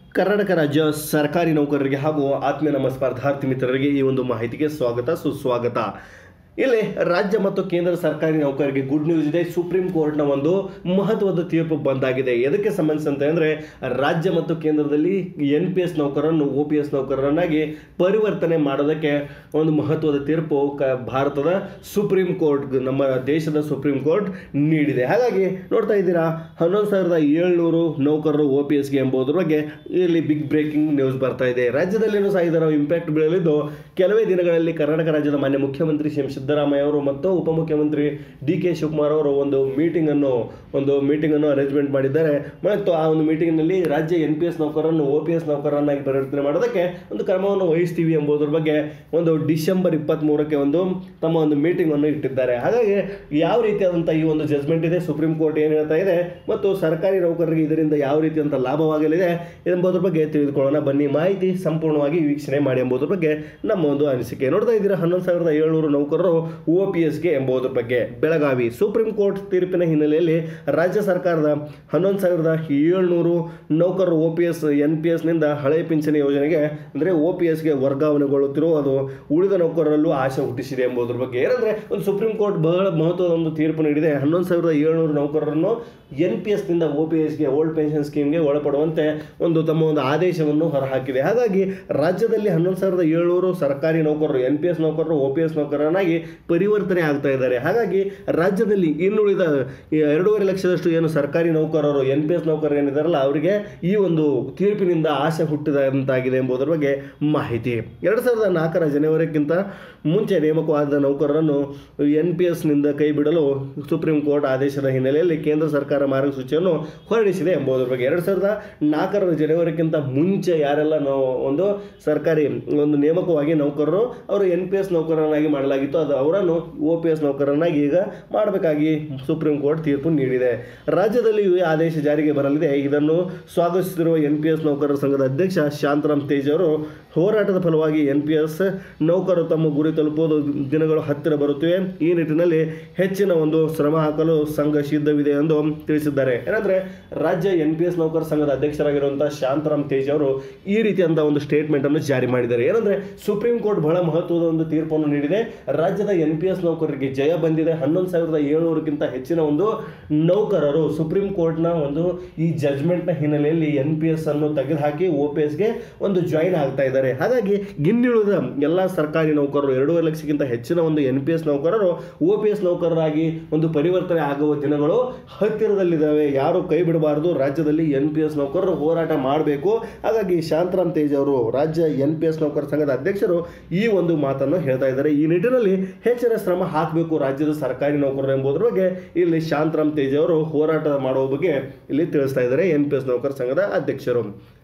ಕರ್ನಾಟಕ ರಾಜ್ಯ ಸರ್ಕಾರಿ ನೌಕರರಿಗೆ ಹಾಗೂ ಆತ್ಮೀಯ ನಮ್ಮ ಸ್ಪರ್ಧಾರ್ಥಿ ಮಿತ್ರರಿಗೆ ಈ ಒಂದು ಮಾಹಿತಿಗೆ ಸ್ವಾಗತ ಸುಸ್ವಾಗತ ಇಲ್ಲಿ ರಾಜ್ಯ ಮತ್ತು ಕೇಂದ್ರ ಸರ್ಕಾರಿ ನೌಕರರಿಗೆ ಗುಡ್ ನ್ಯೂಸ್ ಇದೆ ಸುಪ್ರೀಂ ಕೋರ್ಟ್ನ ಒಂದು ಮಹತ್ವದ ತೀರ್ಪು ಬಂದಾಗಿದೆ ಎದಕ್ಕೆ ಸಂಬಂಧಿಸಿದಂತೆ ಅಂದರೆ ರಾಜ್ಯ ಮತ್ತು ಕೇಂದ್ರದಲ್ಲಿ ಎನ್ ಪಿ ಎಸ್ ನೌಕರರನ್ನು ಒ ಪಿ ಎಸ್ ನೌಕರರನ್ನಾಗಿ ಪರಿವರ್ತನೆ ಮಾಡೋದಕ್ಕೆ ಒಂದು ಮಹತ್ವದ ತೀರ್ಪು ಕ ಭಾರತದ ಸುಪ್ರೀಂ ಕೋರ್ಟ್ ನಮ್ಮ ದೇಶದ ಸುಪ್ರೀಂ ಕೋರ್ಟ್ ನೀಡಿದೆ ಹಾಗಾಗಿ ನೋಡ್ತಾ ಇದ್ದೀರಾ ಹನ್ನೊಂದು ಸಾವಿರದ ಏಳ್ನೂರು ನೌಕರರು ಒ ಪಿ ಎಸ್ಗೆ ಎಂಬುದರ ಬಗ್ಗೆ ಇಲ್ಲಿ ಬಿಗ್ ಬ್ರೇಕಿಂಗ್ ನ್ಯೂಸ್ ಬರ್ತಾ ಇದೆ ರಾಜ್ಯದಲ್ಲಿನೂ ಸಹ ಇದರ ಇಂಪ್ಯಾಕ್ಟ್ ಬೀಳಲಿದ್ದು ಕೆಲವೇ ದಿನಗಳಲ್ಲಿ ಕರ್ನಾಟಕ ರಾಜ್ಯದ ಮಾನ್ಯ ಮುಖ್ಯಮಂತ್ರಿ ಸಿ ಎಂ ಸಿದ್ದರಾಮಯ್ಯ ಅವರು ಮತ್ತು ಉಪಮುಖ್ಯಮಂತ್ರಿ ಡಿ ಕೆ ಶಿವಕುಮಾರ್ ಅವರು ಒಂದು ಮೀಟಿಂಗ್ ಅನ್ನು ಒಂದು ಮೀಟಿಂಗ್ ಅನ್ನು ಅರೇಂಜ್ಮೆಂಟ್ ಮಾಡಿದ್ದಾರೆ ಮತ್ತು ಆ ಒಂದು ಮೀಟಿಂಗ್ನಲ್ಲಿ ರಾಜ್ಯ ಎನ್ ಪಿ ಎಸ್ ನೌಕರರನ್ನು ಒ ಪಿ ಎಸ್ ನೌಕರರನ್ನಾಗಿ ಪರಿವರ್ತನೆ ಮಾಡೋದಕ್ಕೆ ಒಂದು ಕ್ರಮವನ್ನು ವಹಿಸ್ತೀವಿ ಎಂಬುದರ ಬಗ್ಗೆ ಒಂದು ಡಿಸೆಂಬರ್ ಇಪ್ಪತ್ತ್ಮೂರಕ್ಕೆ ಒಂದು ತಮ್ಮ ಒಂದು ಮೀಟಿಂಗ್ ಅನ್ನು ಇಟ್ಟಿದ್ದಾರೆ ಹಾಗಾಗಿ ಯಾವ ರೀತಿಯಾದಂಥ ಈ ಒಂದು ಜಜ್ಮೆಂಟ್ ಇದೆ ಸುಪ್ರೀಂ ಕೋರ್ಟ್ ಏನು ಹೇಳ್ತಾ ಇದೆ ಮತ್ತು ಸರ್ಕಾರಿ ನೌಕರರಿಗೆ ಇದರಿಂದ ಯಾವ ರೀತಿಯಂಥ ಲಾಭವಾಗಲಿದೆ ಎಂಬುದರ ಬಗ್ಗೆ ತಿಳಿದುಕೊಳ್ಳೋಣ ಬನ್ನಿ ಮಾಹಿತಿ ಸಂಪೂರ್ಣವಾಗಿ ವೀಕ್ಷಣೆ ಮಾಡಿ ಎಂಬುದರ ಬಗ್ಗೆ ನಮ್ಮ ಒಂದು ಅನಿಸಿಕೆ ನೋಡ್ತಾ ಇದ್ದೀರಾ ಹನ್ನೊಂದು ಸಾವಿರದ ಏಳ್ನೂರು ನೌಕರರು ಒ ಪಿ ಎಸ್ಗೆ ಎಂಬುದರ ಬಗ್ಗೆ ಬೆಳಗಾವಿ ಸುಪ್ರೀಂ ಕೋರ್ಟ್ ತೀರ್ಪಿನ ಹಿನ್ನೆಲೆಯಲ್ಲಿ ರಾಜ್ಯ ಸರ್ಕಾರದ ಹನ್ನೊಂದು ಸಾವಿರದ ಏಳ್ನೂರು ನೌಕರರು O P S N P ಎಸ್ನಿಂದ ಹಳೆ ಪಿಂಚಣಿ ಯೋಜನೆಗೆ ಅಂದರೆ ಒ ಪಿ ಎಸ್ಗೆ ವರ್ಗಾವಣೆಗೊಳ್ಳುತ್ತಿರುವ ಅದು ಉಳಿದ ನೌಕರರಲ್ಲೂ ಆಶೆ ಹುಟ್ಟಿಸಿದೆ ಎಂಬುದರ ಬಗ್ಗೆ ಏನಂದರೆ ಒಂದು ಸುಪ್ರೀಂ ಕೋರ್ಟ್ ಬಹಳ ಮಹತ್ವದ ಒಂದು ತೀರ್ಪು ನೀಡಿದೆ ಹನ್ನೊಂದು ಸಾವಿರದ ಏಳ್ನೂರು ನೌಕರರನ್ನು ಎನ್ ಪಿ ಎಸ್ನಿಂದ ಒ ಪಿ ಎಸ್ಗೆ ಓಲ್ಡ್ ಪೆನ್ಷನ್ ಸ್ಕೀಮ್ಗೆ ಒಳಪಡುವಂತೆ ಒಂದು ತಮ್ಮ ಒಂದು ಆದೇಶವನ್ನು ಹೊರಹಾಕಿದೆ ಹಾಗಾಗಿ ರಾಜ್ಯದಲ್ಲಿ ಹನ್ನೊಂದು ಸಾವಿರದ ಏಳ್ನೂರು ಸರ್ಕಾರಿ ನೌಕರರು ಎನ್ ಪಿ ಎಸ್ ನೌಕರರು ಒ ಪಿ ಎಸ್ ನೌಕರನಾಗಿ ಪರಿವರ್ತನೆ ಆಗ್ತಾ ಇದ್ದಾರೆ ಹಾಗಾಗಿ ರಾಜ್ಯದಲ್ಲಿ ಇನ್ನುಳಿದ ಈ ಎರಡೂವರೆ ಲಕ್ಷದಷ್ಟು ಏನು ಸರ್ಕಾರಿ ನೌಕರರು ಎನ್ ಪಿ ಎಸ್ ನೌಕರರು ಏನಿದಾರಲ್ಲ ಅವರಿಗೆ ಈ ಒಂದು ತೀರ್ಪಿನಿಂದ ಆಸೆ ಹುಟ್ಟಿದಂತಾಗಿದೆ ಎಂಬುದರ ಬಗ್ಗೆ ಮಾಹಿತಿ ಎರಡು ಸಾವಿರದ ನಾಲ್ಕರ ಜನವರಿಗಿಂತ ಮುಂಚೆ ನೇಮಕವಾದ ನೌಕರರನ್ನು ಎನ್ ಪಿ ಎಸ್ನಿಂದ ಕೈ ಬಿಡಲು ಸುಪ್ರೀಂ ಕೋರ್ಟ್ ಆದೇಶದ ಹಿನ್ನೆಲೆಯಲ್ಲಿ ಕೇಂದ್ರ ಸರ್ಕಾರ ಮಾರ್ಗಸೂಚಿಯನ್ನು ಹೊರಡಿಸಿದೆ ಎಂಬುದರ ಬಗ್ಗೆ ಎರಡು ಸಾವಿರದ ನಾಲ್ಕರ ಜನವರಿಗಿಂತ ಮುಂಚೆ ಯಾರೆಲ್ಲ ನಾವು ಒಂದು ಸರ್ಕಾರಿ ಒಂದು ನೇಮಕವಾಗಿ ನೌಕರರು ಅವರು ಎನ್ ಪಿ ಎಸ್ ನೌಕರನಾಗಿ ಮಾಡಲಾಗಿತ್ತು ಅದು ಅವರನ್ನು ಒ ಪಿ ಎಸ್ ನೌಕರನಾಗಿ ಈಗ ಮಾಡಬೇಕಾಗಿ ಸುಪ್ರೀಂ ಕೋರ್ಟ್ ತೀರ್ಪು ನೀಡಿದೆ ರಾಜ್ಯದಲ್ಲಿ ಈ ಆದೇಶ ಜಾರಿಗೆ ಬರಲಿದೆ ಇದನ್ನು ಸ್ವಾಗತಿಸಿರುವ ಎನ್ ಪಿ ಎಸ್ ನೌಕರರ ಸಂಘದ ಅಧ್ಯಕ್ಷ ಶಾಂತರಾಮ್ ತೇಜ್ ಅವರು ಹೋರಾಟದ ಫಲವಾಗಿ ಎನ್ ಪಿ ಎಸ್ ನೌಕರರು ತಮ್ಮ ಗುರಿ ತಲುಪುವುದು ದಿನಗಳು ಹತ್ತಿರ ಬರುತ್ತಿವೆ ಈ ನಿಟ್ಟಿನಲ್ಲಿ ಹೆಚ್ಚಿನ ಒಂದು ಶ್ರಮ ಹಾಕಲು ಸಂಘ ಸಿದ್ಧವಿದೆ ಎಂದು ತಿಳಿಸಿದ್ದಾರೆ ಏನಂದ್ರೆ ರಾಜ್ಯ ಎನ್ ಪಿ ಎಸ್ ನೌಕರ ಸಂಘದ ಅಧ್ಯಕ್ಷರಾಗಿರುವಂತಹ ಶಾಂತರಾಮ್ ತೇಜ್ ಅವರು ಈ ರೀತಿಯಂತ ಒಂದು ಸ್ಟೇಟ್ಮೆಂಟ್ ಅನ್ನು ಜಾರಿ ಮಾಡಿದ್ದಾರೆ ಏನಂದ್ರೆ ಸುಪ್ರೀಂ ಕೋರ್ಟ್ ಬಹಳ ಮಹತ್ವದ ಒಂದು ತೀರ್ಪನ್ನು ನೀಡಿದೆ ರಾಜ್ಯದ ಎನ್ ಪಿ ಎಸ್ ನೌಕರರಿಗೆ ಜಯ ಬಂದಿದೆ ಹನ್ನೊಂದು ಸಾವಿರದ ಏಳ್ನೂರಕ್ಕಿಂತ ಹೆಚ್ಚಿನ ಒಂದು ನೌಕರರು ಸುಪ್ರೀಂ ಕೋರ್ಟ್ನ ಒಂದು ಈ ಜಜ್ಮೆಂಟ್ನ ಹಿನ್ನೆಲೆಯಲ್ಲಿ ಎನ್ ಪಿ ಎಸ್ ಅನ್ನು ತೆಗೆದುಹಾಕಿ ಒ ಪಿ ಎಸ್ಗೆ ಒಂದು ಜಾಯಿನ್ ಆಗ್ತಾ ಇದ್ದಾರೆ ಹಾಗಾಗಿ ಇನ್ನುಳಿದ ಎಲ್ಲ ಸರ್ಕಾರಿ ನೌಕರರು ಎರಡೂವರೆ ಲಕ್ಷಕ್ಕಿಂತ ಹೆಚ್ಚಿನ ಒಂದು ಎನ್ ಪಿ ಎಸ್ ನೌಕರರು ಒ ಪಿ ಎಸ್ ನೌಕರರಾಗಿ ಒಂದು ಪರಿವರ್ತನೆ ಆಗುವ ದಿನಗಳು ಹತ್ತಿರದಲ್ಲಿದ್ದಾವೆ ಯಾರು ಕೈ ಬಿಡಬಾರದು ರಾಜ್ಯದಲ್ಲಿ ಎನ್ ಪಿ ಎಸ್ ನೌಕರರು ಹೋರಾಟ ಮಾಡಬೇಕು ಹಾಗಾಗಿ ಶಾಂತರಾಮ್ ತೇಜ್ ಅವರು ರಾಜ್ಯ ಎನ್ ಪಿ ಎಸ್ ನೌಕರ ಸಂಘದ ಅಧ್ಯಕ್ಷರು ಈ ಒಂದು ಮಾತನ್ನು ಹೇಳ್ತಾ ಇದ್ದಾರೆ ಈ ನಿಟ್ಟಿನಲ್ಲಿ ಹೆಚ್ಚಿನ ಶ್ರಮ ಹಾಕಬೇಕು ರಾಜ್ಯದ ಸರ್ಕಾರಿ ನೌಕರರು ಎಂಬುದರ ಬಗ್ಗೆ ಇಲ್ಲಿ ಶಾಂತರಾಮ್ ತೇಜ್ ಅವರು ಹೋರಾಟ ಮಾಡುವ ಬಗ್ಗೆ ಇಲ್ಲಿ ತಿಳಿಸ್ತಾ ಇದ್ದಾರೆ ಎನ್ ಪಿ ಎಸ್ ನೌಕರ ಸಂಘದ ಅಧ್ಯಕ್ಷರು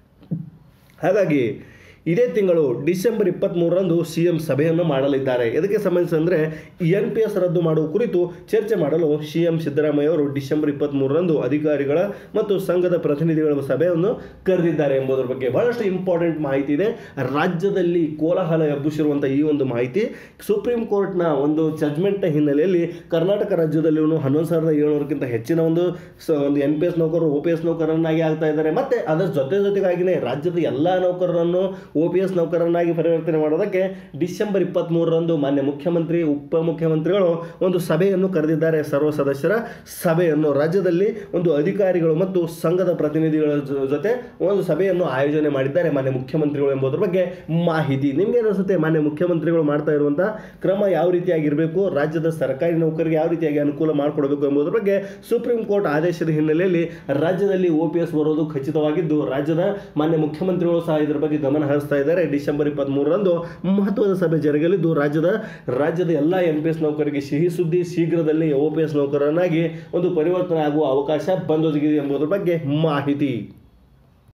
ಹಾಗಾಗಿ ಇದೇ ತಿಂಗಳು ಡಿಸೆಂಬರ್ ಇಪ್ಪತ್ತ್ಮೂರರಂದು ಸಿ ಎಂ ಸಭೆಯನ್ನು ಮಾಡಲಿದ್ದಾರೆ ಇದಕ್ಕೆ ಸಂಬಂಧಿಸಿದಂದರೆ ಎನ್ ಪಿ ಎಸ್ ರದ್ದು ಮಾಡುವ ಕುರಿತು ಚರ್ಚೆ ಮಾಡಲು ಸಿ ಎಂ ಸಿದ್ದರಾಮಯ್ಯ ಅವರು ಡಿಸೆಂಬರ್ ಇಪ್ಪತ್ತ್ಮೂರರಂದು ಅಧಿಕಾರಿಗಳ ಮತ್ತು ಸಂಘದ ಪ್ರತಿನಿಧಿಗಳ ಸಭೆಯನ್ನು ಕರೆದಿದ್ದಾರೆ ಎಂಬುದರ ಬಗ್ಗೆ ಬಹಳಷ್ಟು ಇಂಪಾರ್ಟೆಂಟ್ ಮಾಹಿತಿ ಇದೆ ರಾಜ್ಯದಲ್ಲಿ ಕೋಲಾಹಲ ಎಬ್ಬಿಸಿರುವಂಥ ಈ ಒಂದು ಮಾಹಿತಿ ಸುಪ್ರೀಂ ಕೋರ್ಟ್ನ ಒಂದು ಜಜ್ಮೆಂಟ್ನ ಹಿನ್ನೆಲೆಯಲ್ಲಿ ಕರ್ನಾಟಕ ರಾಜ್ಯದಲ್ಲಿ ಹನ್ನೊಂದು ಸಾವಿರದ ಏಳ್ನೂರಕ್ಕಿಂತ ಹೆಚ್ಚಿನ ಒಂದು ಸ ಒಂದು ಎನ್ ಪಿ ಎಸ್ ನೌಕರರು ಒ ಪಿ ಎಸ್ ನೌಕರನ್ನಾಗಿ ಆಗ್ತಾ ಇದ್ದಾರೆ ಮತ್ತು ಅದರ ಜೊತೆ ಜೊತೆಗಾಗಿನೇ ರಾಜ್ಯದ ಎಲ್ಲ ನೌಕರರನ್ನು ಒ ಪಿ ಎಸ್ ನೌಕರನ್ನಾಗಿ ಪರಿವರ್ತನೆ ಮಾಡೋದಕ್ಕೆ ಡಿಸೆಂಬರ್ ಇಪ್ಪತ್ತ್ಮೂರರಂದು ಮಾನ್ಯ ಮುಖ್ಯಮಂತ್ರಿ ಉಪಮುಖ್ಯಮಂತ್ರಿಗಳು ಒಂದು ಸಭೆಯನ್ನು ಕರೆದಿದ್ದಾರೆ ಸರ್ವ ಸದಸ್ಯರ ಸಭೆಯನ್ನು ರಾಜ್ಯದಲ್ಲಿ ಒಂದು ಅಧಿಕಾರಿಗಳು ಮತ್ತು ಸಂಘದ ಪ್ರತಿನಿಧಿಗಳ ಜೊ- ಜೊತೆ ಒಂದು ಸಭೆಯನ್ನು ಆಯೋಜನೆ ಮಾಡಿದ್ದಾರೆ ಮಾನ್ಯ ಮುಖ್ಯಮಂತ್ರಿಗಳು ಎಂಬುದರ ಬಗ್ಗೆ ಮಾಹಿತಿ ನಿಮ್ಗೆ ಅನಿಸುತ್ತೆ ಮಾನ್ಯ ಮುಖ್ಯಮಂತ್ರಿಗಳು ಮಾಡ್ತಾ ಇರುವಂಥ ಕ್ರಮ ಯಾವ ರೀತಿಯಾಗಿರಬೇಕು ರಾಜ್ಯದ ಸರ್ಕಾರಿ ನೌಕರಿಗೆ ಯಾವ ರೀತಿಯಾಗಿ ಅನುಕೂಲ ಮಾಡಿಕೊಡಬೇಕು ಎಂಬುದರ ಬಗ್ಗೆ ಸುಪ್ರೀಂ ಕೋರ್ಟ್ ಆದೇಶದ ಹಿನ್ನೆಲೆಯಲ್ಲಿ ರಾಜ್ಯದಲ್ಲಿ ಒ ಪಿ ಎಸ್ ಬರೋದು ಖಚಿತವಾಗಿದ್ದು ರಾಜ್ಯದ ಮಾನ್ಯ ಮುಖ್ಯಮಂತ್ರಿಗಳು ಸಹ ಇದರ ಬಗ್ಗೆ ಗಮನ ಹರಿಸ್ತಾ ಇದ್ದಾರೆ ಡಿಸೆಂಬರ್ ಇಪ್ಪತ್ತ್ಮೂರರಂದು ಮಹತ್ವದ ಸಭೆ ಜರುಗಲಿದ್ದು ರಾಜ್ಯದ ರಾಜ್ಯದ ಎಲ್ಲ ಎನ್ ಪಿ ಎಸ್ ನೌಕರರಿಗೆ ಸಿಹಿ ಸುದ್ದಿ ಶೀಘ್ರದಲ್ಲಿ ಒ ಪಿ ಎಸ್ ನೌಕರನಾಗಿ ಒಂದು ಪರಿವರ್ತನೆ ಆಗುವ ಅವಕಾಶ ಬಂದೊದಗಿದೆ ಎಂಬುದರ ಬಗ್ಗೆ ಮಾಹಿತಿ